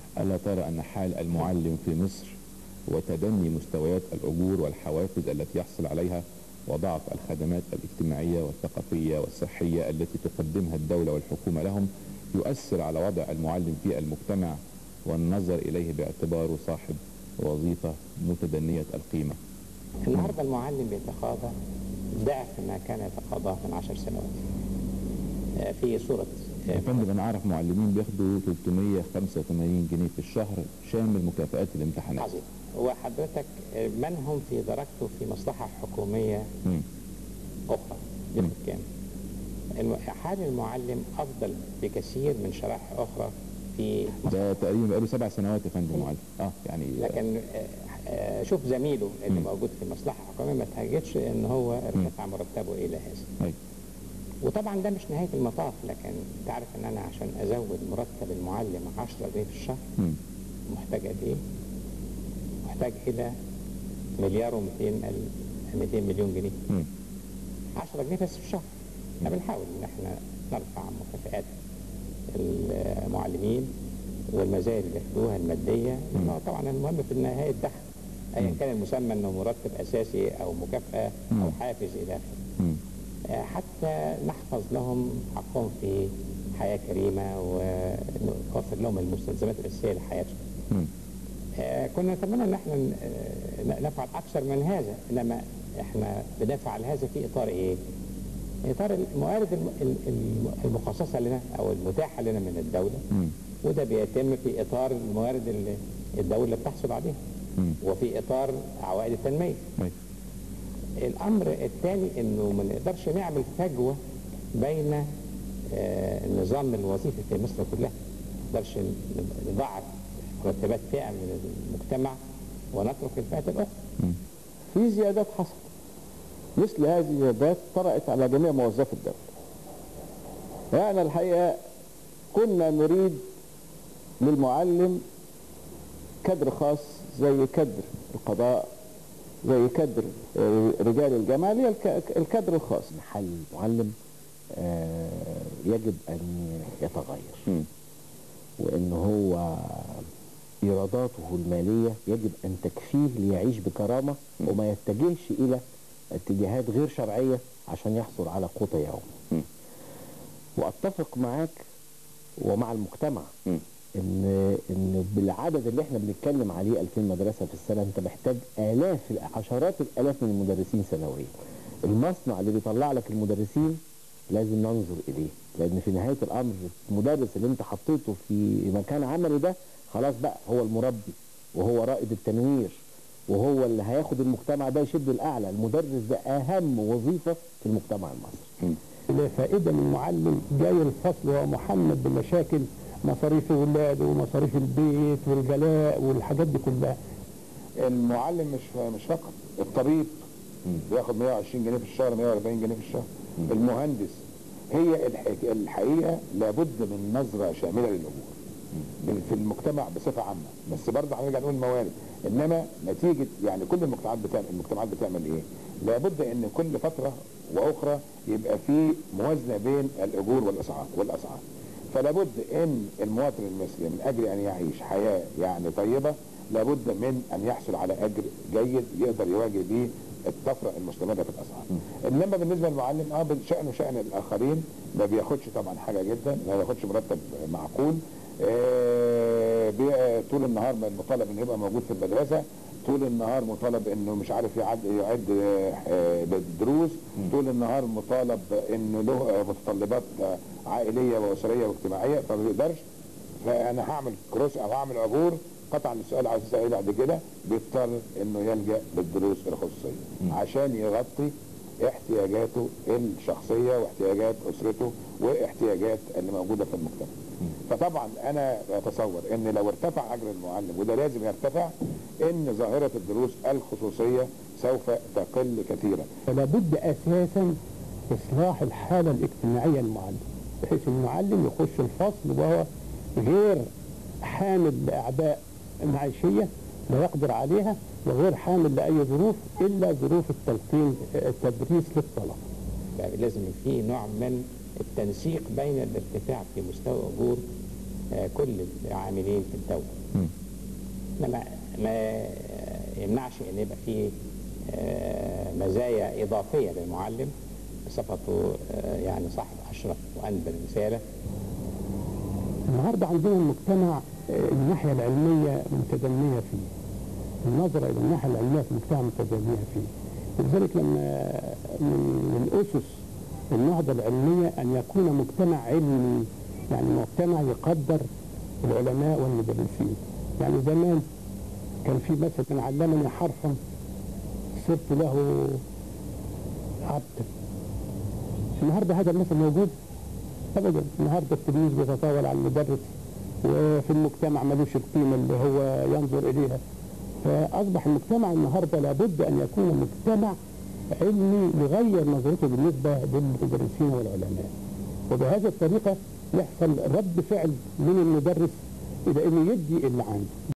ألا ترى أن حال المعلم في مصر وتدني مستويات الأجور والحوافز التي يحصل عليها وضعف الخدمات الاجتماعية والثقافية والصحية التي تقدمها الدولة والحكومة لهم يؤثر على وضع المعلم في المجتمع والنظر إليه باعتباره صاحب وظيفة متدنية القيمة النهارده المعلم بيتقاضى ضعف ما كان يتقاضاه من عشر سنوات آه، في صورة آه، يا فندم أنا أعرف معلمين بياخدوا 385 جنيه في الشهر شامل مكافآت الامتحانات عظيم وحضرتك آه، من هم في درجته في مصلحة حكومية مم. أخرى بياخد كام؟ الم- حال المعلم أفضل بكثير من شرائح أخرى في ده تقريبا بقاله سبع سنوات يا فندم معلم اه يعني لكن آه، آه، شوف زميله اللي مم. موجود في مصلحة حكومية ما تهجتش ان هو ارتفع مرتبه الى هذا أيوة. وطبعا ده مش نهاية المطاف لكن تعرف ان انا عشان ازود مرتب المعلم 10 جنيه في الشهر مم. محتاج قد ايه؟ محتاج الى مليار و200 200 مليون جنيه مم. 10 جنيه بس في الشهر احنا بنحاول ان احنا نرفع مكافآت المعلمين والمزايا اللي بياخدوها الماديه لأنه طبعا المهم في النهايه الدخل ايا كان المسمى انه مرتب اساسي او مكافاه او مم. حافز الى اخره مم. آه، حتى نحفظ لهم حقهم في حياه كريمه ونوفر لهم المستلزمات الاساسيه لحياتهم مم. آه، كنا نتمنى ان احنا ن- آه، نفعل اكثر من هذا انما احنا بنفعل هذا في اطار ايه؟ اطار الموارد الم- ال- الم- المخصصه لنا او المتاحه لنا من الدوله مم. وده بيتم في اطار الموارد اللي الدوله بتحصل عليها مم. وفي اطار عوائد التنميه. أيوة. الامر الثاني انه ما نقدرش نعمل فجوه بين آه، النظام الوظيفي في مصر كلها ما نقدرش ن- نضاعف مرتبات فئه من المجتمع ونترك الفئات الاخرى مم. في زيادات حصلت مثل هذه الزيادات طرأت على جميع موظفي الدولة يعني الحقيقة كنا نريد للمعلم كدر خاص زي كدر القضاء زي كدر آه، رجال الجامعة اللي هي الك- الكدر الخاص حل المعلم آه، يجب أن يتغير مم. وأن هو إيراداته المالية يجب أن تكفيه ليعيش بكرامة وما يتجهش إلى اتجاهات غير شرعية عشان يحصل على قوت يوم مم. وأتفق معاك ومع المجتمع مم. ان ان بالعدد اللي احنا بنتكلم عليه 2000 مدرسه في السنه انت محتاج الاف عشرات الالاف من المدرسين سنويا المصنع اللي بيطلع لك المدرسين لازم ننظر اليه لان في نهايه الامر المدرس اللي انت حطيته في مكان عمله ده خلاص بقى هو المربي وهو رائد التنوير وهو اللي هياخد المجتمع ده يشد الاعلى المدرس ده اهم وظيفه في المجتمع المصري الفائدة من المعلم جاي الفصل وهو محمد بمشاكل مصاريف ولاده ومصاريف البيت والجلاء والحاجات دي كلها المعلم مش مش فقط الطبيب بياخد 120 جنيه في الشهر 140 جنيه في الشهر المهندس هي الح- الحقيقه لابد من نظره شامله للامور بال- في المجتمع بصفه عامه بس برضه هنرجع نقول موارد انما نتيجه يعني كل المجتمعات بتعمل المجتمعات بتعمل ايه؟ لابد ان كل فتره واخرى يبقى في موازنه بين الاجور والاسعار والاسعار فلابد ان المواطن المصري من اجل ان يعيش حياه يعني طيبه لابد من ان يحصل على اجر جيد يقدر يواجه به الطفره المستمره في الاسعار. انما بالنسبه للمعلم اه شانه شان الاخرين ما بياخدش طبعا حاجه جدا ما بياخدش مرتب معقول آه بي- طول النهار من المطالب انه يبقى موجود في المدرسه طول النهار مطالب انه مش عارف يعد يعد آه، آه، بالدروس طول النهار مطالب انه له آه، متطلبات آه، عائليه واسريه واجتماعيه فما بيقدرش فانا هعمل كروس او هعمل عبور قطعا السؤال عايز اساله بعد كده بيضطر انه يلجا للدروس الخصوصيه عشان يغطي احتياجاته الشخصيه واحتياجات اسرته واحتياجات اللي موجوده في المجتمع. فطبعا انا اتصور ان لو ارتفع اجر المعلم وده لازم يرتفع ان ظاهره الدروس الخصوصيه سوف تقل كثيرا. فلا بد اساسا اصلاح الحاله الاجتماعيه للمعلم بحيث المعلم يخش الفصل وهو غير حامل لاعباء معيشيه لا يقدر عليها وغير حامل لاي ظروف الا ظروف التلقين التدريس للطلبه لازم في نوع من التنسيق بين الارتفاع في مستوى اجور آه، كل العاملين في الدولة مم. انما ما يمنعش ان يبقى فيه آه، مزايا اضافيه للمعلم بصفته آه، يعني صاحب اشرف وانبل رساله النهارده عندنا المجتمع آه، الناحيه العلميه متدنيه فيه النظره الى الناحيه العلميه في المجتمع متدنيه فيه ولذلك لما من من اسس النهضه العلميه ان يكون مجتمع علمي يعني مجتمع يقدر العلماء والمدرسين يعني زمان كان في مثل من علمني حرفا صرت له عبدا النهارده هذا المثل موجود ابدا النهارده التلميذ بيتطاول على المدرس وفي المجتمع ملوش القيمه اللي هو ينظر اليها فاصبح المجتمع النهارده لابد ان يكون مجتمع علمي يغير نظرته بالنسبه للمدرسين والعلماء وبهذه الطريقه يحصل رد فعل من المدرس الى انه يدي اللي عنده